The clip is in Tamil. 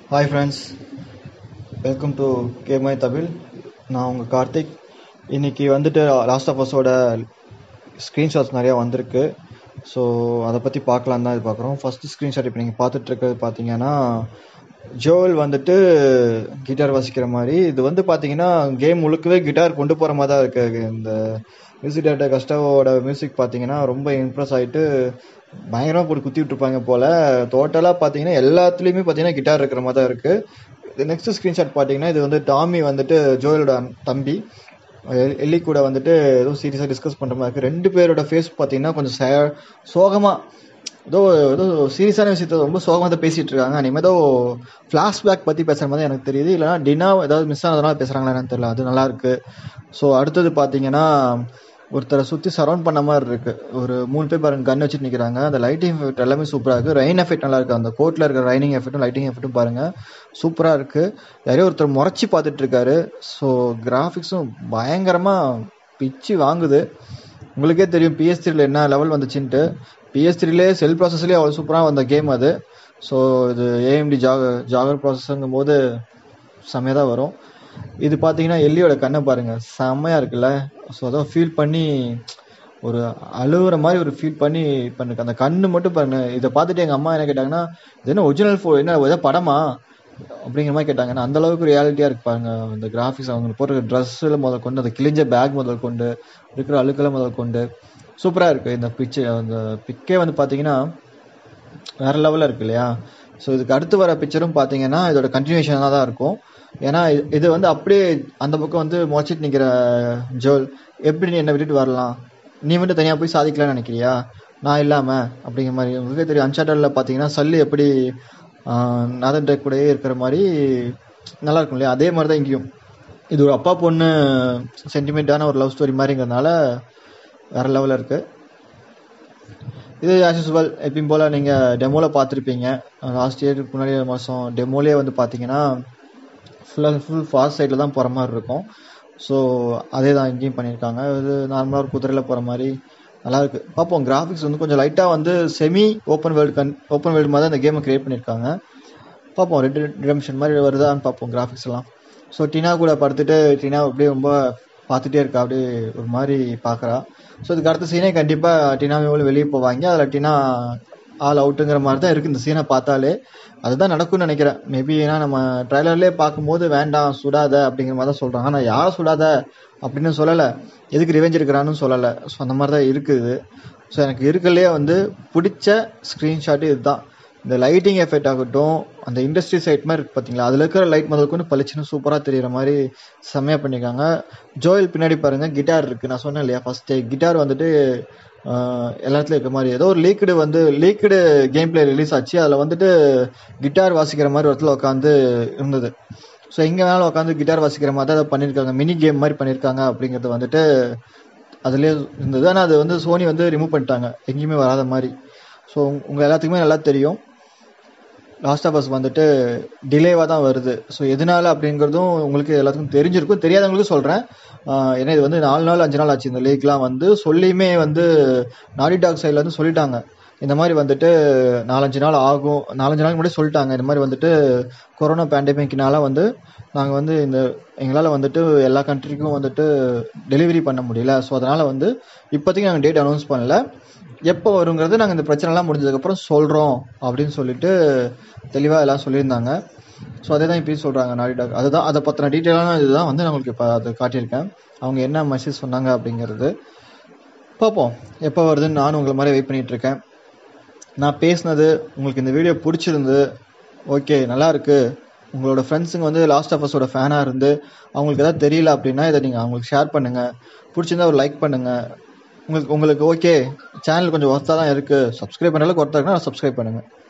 ஹாய் ஃப்ரெண்ட்ஸ் வெல்கம் டு கேமை தமிழ் நான் உங்கள் கார்த்திக் இன்னைக்கு வந்துட்டு லாஸ்ட் ஆஃப் அஸோட ஸ்க்ரீன்ஷாட்ஸ் நிறையா வந்திருக்கு ஸோ அதை பற்றி பார்க்கலாம் தான் இது பார்க்குறோம் ஃபஸ்ட்டு ஸ்க்ரீன்ஷாட் இப்போ நீங்கள் பார்த்துட்டு இருக்கிறது பார்த்தீங்கன்னா ஜோல் வந்துட்டு கிட்டார் வாசிக்கிற மாதிரி இது வந்து பார்த்தீங்கன்னா கேம் முழுக்கவே கிட்டார் கொண்டு போகிற மாதிரி தான் இருக்குது இந்த மியூசிக் டேரக்டர் கஸ்டவோட மியூசிக் பார்த்தீங்கன்னா ரொம்ப இம்ப்ரெஸ் ஆகிட்டு பயங்கரமாக போட்டு குத்தி விட்டுருப்பாங்க போல் டோட்டலாக பார்த்தீங்கன்னா எல்லாத்துலேயுமே பார்த்தீங்கன்னா கிட்டார் இருக்கிற மாதிரி தான் இருக்குது நெக்ஸ்ட் ஸ்க்ரீன்ஷாட் பார்த்தீங்கன்னா இது வந்து டாமி வந்துட்டு ஜோயலோட தம்பி எல்- எல்லி கூட வந்துட்டு ஏதோ சீரியஸாக டிஸ்கஸ் பண்ணுற மாதிரி இருக்குது ரெண்டு பேரோட ஃபேஸ் பார்த்தீங்கன்னா கொஞ்சம் சே சோகமாக ஏதோ ஏதோ சீரியஸான விஷயத்த ரொம்ப சோகமாக தான் பேசிட்டு இருக்காங்க இனிமேல் ஏதோ ஃப்ளாஷ்பேக் பற்றி பேசுகிற மாதிரி எனக்கு தெரியுது இல்லைனா டினா ஏதாவது மிஸ் ஆனதுனால பேசுகிறாங்களா என்னன்னு தெரியல அது நல்லா இருக்கு ஸோ அடுத்தது பார்த்தீங்கன்னா ஒருத்தரை சுற்றி சரௌண்ட் பண்ண மாதிரி இருக்கு ஒரு மூணு பேர் பாருங்க கன் வச்சுட்டு நிற்கிறாங்க அந்த லைட்டிங் எஃபெக்ட் எல்லாமே சூப்பராக இருக்கு ரெயின் எஃபெக்ட் நல்லா இருக்கு அந்த கோட்டில் இருக்கிற ரைனிங் எஃபெக்ட்டும் லைட்டிங் எஃபெக்ட்டும் பாருங்க சூப்பராக இருக்கு யாரையோ ஒருத்தர் முறைச்சி பார்த்துட்டு இருக்காரு ஸோ கிராஃபிக்ஸும் பயங்கரமாக பிச்சு வாங்குது உங்களுக்கே தெரியும் பிஎஸ் த்ரீல என்ன லெவல் வந்துச்சுன்ட்டு பிஎஸ் த்ரீலே செல் ப்ராசஸ்லேயே அவ்வளோ சூப்பராக வந்த கேம் அது ஸோ இது ஏஎம்டி ஜாக ஜாகர் ப்ராசஸ்ங்கும் போது செம்மையாக தான் வரும் இது பார்த்தீங்கன்னா எல்லியோட கண்ணை பாருங்க செம்மையாக இருக்குல்ல ஸோ அதான் ஃபீல் பண்ணி ஒரு அழுகுற மாதிரி ஒரு ஃபீல் பண்ணி பண்ணுங்க அந்த கண்ணு மட்டும் பாருங்க இதை பார்த்துட்டு எங்கள் அம்மா என்ன கேட்டாங்கன்னா இது என்ன ஒரிஜினல் ஃபோ என்ன ஏதாவது படமா அப்படிங்கிற மாதிரி கேட்டாங்க அந்த அளவுக்கு ரியாலிட்டியாக இருக்கு பாருங்க அந்த கிராஃபிக்ஸ் அவங்க போடுற ட்ரெஸ்ஸில் முதல் கொண்டு அந்த கிழிஞ்ச பேக் முதல் கொண்டு இருக்கிற அழுக்கெல்லாம் முதல் கொண்டு சூப்பராக இருக்கு இந்த பிக்சர் அந்த பிக்கே வந்து பார்த்தீங்கன்னா வேற லெவலில் இருக்கு இல்லையா ஸோ இதுக்கு அடுத்து வர பிக்சரும் பார்த்தீங்கன்னா இதோட கண்டினியூஷனாக தான் இருக்கும் ஏன்னா இது- இது வந்து அப்படியே அந்த பக்கம் வந்து முளைச்சிட்டு நிற்கிற ஜோல் எப்படி நீ என்னை விட்டுட்டு வரலாம் நீ மட்டும் தனியாக போய் சாதிக்கலாம்னு நினைக்கிறியா நான் இல்லாமல் அப்படிங்கிற மாதிரி உங்களுக்கே தெரியும் அன்சார்டரில் பார்த்தீங்கன்னா சல்லு எப்படி நாதன் டேக் கூடயே இருக்கிற மாதிரி நல்லா இருக்கும் இல்லையா அதே மாதிரி தான் இங்கேயும் இது ஒரு அப்பா பொண்ணு சென்டிமெண்ட்டான ஒரு லவ் ஸ்டோரி மாதிரிங்கிறதுனால வேற லெவலில் இருக்குது இது ஆஸ் யூஸ்வல் எப்பயும் போல் நீங்கள் டெமோவில் பார்த்துருப்பீங்க லாஸ்ட் இயருக்கு முன்னாடி மாதம் டெமோலே வந்து பார்த்தீங்கன்னா ஃபுல்லாக ஃபுல் ஃபாஸ்ட் சைடில் தான் போகிற மாதிரி இருக்கும் ஸோ அதே தான் இங்கேயும் பண்ணியிருக்காங்க இது நார்மலாக ஒரு குதிரையில் போகிற மாதிரி நல்லா இருக்கு பார்ப்போம் கிராஃபிக்ஸ் வந்து கொஞ்சம் லைட்டாக வந்து செமி ஓப்பன் வேர்ல்டு கன் ஓப்பன் வேர்ல்டு மாதிரி தான் இந்த கேமை கிரியேட் பண்ணியிருக்காங்க பார்ப்போம் ரெட் ரிடம்ஷன் மாதிரி வருதான்னு பார்ப்போம் கிராஃபிக்ஸ் எல்லாம் ஸோ டினா கூட படுத்துட்டு டினா அப்படியே ரொம்ப பார்த்துட்டே இருக்கா அப்படியே ஒரு மாதிரி பார்க்குறா ஸோ இதுக்கு அடுத்த சீனே கண்டிப்பாக டினா இவ்வளோ வெளியே போவாங்க அதில் டினா ஆல் அவுட்டுங்கிற மாதிரி தான் இருக்குது இந்த சீனை பார்த்தாலே அதுதான் நடக்கும்னு நினைக்கிறேன் மேபி ஏன்னா நம்ம ட்ரைலர்லேயே பார்க்கும்போது வேண்டாம் சுடாத அப்படிங்கிற மாதிரி தான் சொல்கிறாங்க ஆனால் யார் சுடாத அப்படின்னு சொல்லலை எதுக்கு ரிவெஞ்ச் இருக்கிறான்னு சொல்லலை ஸோ அந்த மாதிரி தான் இருக்குது ஸோ எனக்கு இருக்கலையே வந்து பிடிச்ச ஸ்க்ரீன்ஷாட்டு இதுதான் இந்த லைட்டிங் எஃபெக்ட் ஆகட்டும் அந்த இண்டஸ்ட்ரி சைட் மாதிரி இருக்கு பார்த்தீங்களா அதில் இருக்கிற லைட் முதல் கொண்டு பளிச்சுன்னு சூப்பராக தெரியுற மாதிரி செம்மையாக பண்ணியிருக்காங்க ஜோயல் பின்னாடி பாருங்க கிட்டார் இருக்கு நான் சொன்னேன் இல்லையா ஃபர்ஸ்ட் கிட்டார் வந்துட்டு ஆஹ், எல்லா இடத்துலயும் இருக்க மாதிரி ஏதோ ஒரு லீக்டு வந்து லீக்டு கேம் பிளே ரிலீஸ் ஆச்சு அதில் வந்துட்டு கிட்டார் வாசிக்கிற மாதிரி ஒரு இடத்துல உட்காந்து இருந்தது ஸோ எங்கே வேணாலும் உட்காந்து கிட்டார் வாசிக்கிற மாதிரி தான் அதை பண்ணியிருக்காங்க மினி கேம் மாதிரி பண்ணியிருக்காங்க அப்படிங்கிறது வந்துட்டு அதுலேயே இருந்தது ஆனால் அது வந்து சோனி வந்து ரிமூவ் பண்ணிட்டாங்க எங்கேயுமே வராத மாதிரி ஸோ உங்கள் எல்லாத்துக்குமே நல்லா தெரியும் லாஸ்ட் ஆஃப் அஸ் வந்துட்டு டிலேவாக தான் வருது ஸோ எதனால அப்படிங்கிறதும் உங்களுக்கு எல்லாத்துக்கும் தெரிஞ்சிருக்கும் தெரியாதவங்களுக்கும் சொல்கிறேன் ஏன்னா இது வந்து நாலு நாள் அஞ்சு நாள் ஆச்சு இந்த லீக்லாம் வந்து சொல்லியுமே வந்து நாடி டாக் சைடில் வந்து சொல்லிட்டாங்க இந்த மாதிரி வந்துட்டு நாலஞ்சு நாள் ஆகும் நாலஞ்சு நாள் முன்னாடி சொல்லிட்டாங்க இந்த மாதிரி வந்துட்டு கொரோனா பேண்டமிக்னால வந்து நாங்கள் வந்து இந்த எங்களால் வந்துட்டு எல்லா கண்ட்ரிக்கும் வந்துட்டு டெலிவரி பண்ண முடியல ஸோ அதனால் வந்து இப்போதைக்கு நாங்கள் டேட் அனௌன்ஸ் பண்ணல எப்போ வருங்கிறது நாங்கள் இந்த பிரச்சனைலாம் முடிஞ்சதுக்கப்புறம் சொல்கிறோம் அப்படின்னு சொல்லிட்டு தெளிவாக எல்லாம் சொல்லியிருந்தாங்க ஸோ அதே தான் இப்பயும் சொல்கிறாங்க நாடி டாக் அதுதான் அதை பற்றின டீட்டெயிலான இதுதான் வந்து நான் உங்களுக்கு இப்போ அதை காட்டியிருக்கேன் அவங்க என்ன மெசேஜ் சொன்னாங்க அப்படிங்கிறது பார்ப்போம் எப்போ வருதுன்னு நானும் உங்களை மாதிரி வெயிட் பண்ணிட்டு இருக்கேன் நான் பேசினது உங்களுக்கு இந்த வீடியோ பிடிச்சிருந்து ஓகே நல்லா இருக்கு உங்களோட ஃப்ரெண்ட்ஸுங்க வந்து லாஸ்ட் ஆஃப் அஸோட ஃபேனாக இருந்து அவங்களுக்கு ஏதாவது தெரியல அப்படின்னா இதை நீங்கள் அவங்களுக்கு ஷேர் பண்ணுங்க பிடிச்சிருந்தா ஒரு லைக் பண்ணுங்க உங்களுக்கு உங்களுக்கு ஓகே சேனல் கொஞ்சம் ஒர்த்தாக தான் இருக்கு சப்ஸ்கிரைப் பண்ண அளவுக்கு ஒர்த்தாக இருக்குன்னா சப்ஸ்கிரைப் பண்ணுங்க